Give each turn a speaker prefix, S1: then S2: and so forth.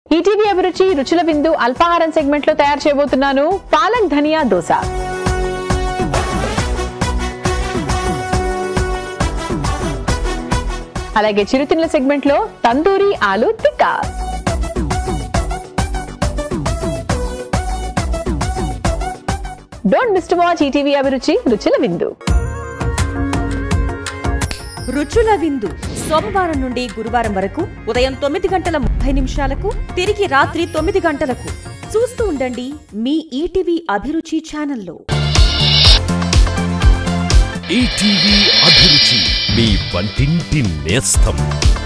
S1: ETV Abhiruchi రుచుల విందు అల్పాహారం సెగ్మెంట్ లో తయారు చేయబోతున్నాను పాలక్ ధనియా దోశ అలాగే చిరుతిండ్ల సెగ్మెంట్ లో tandoori aloo tikka don't miss to watch ETV Abhiruchi రుచుల విందు
S2: రుచుల విందు సోమవారం నుండి గురువారం వరకు ఉదయం తొమ్మిది గంటల ముప్పై నిమిషాలకు తిరిగి రాత్రి తొమ్మిది గంటలకు చూస్తూ ఉండండి మీ ఈటీవీ అభిరుచి ఛానల్లో
S3: ఈటీవీ అభిరుచి మీ వంటింటి నేస్తం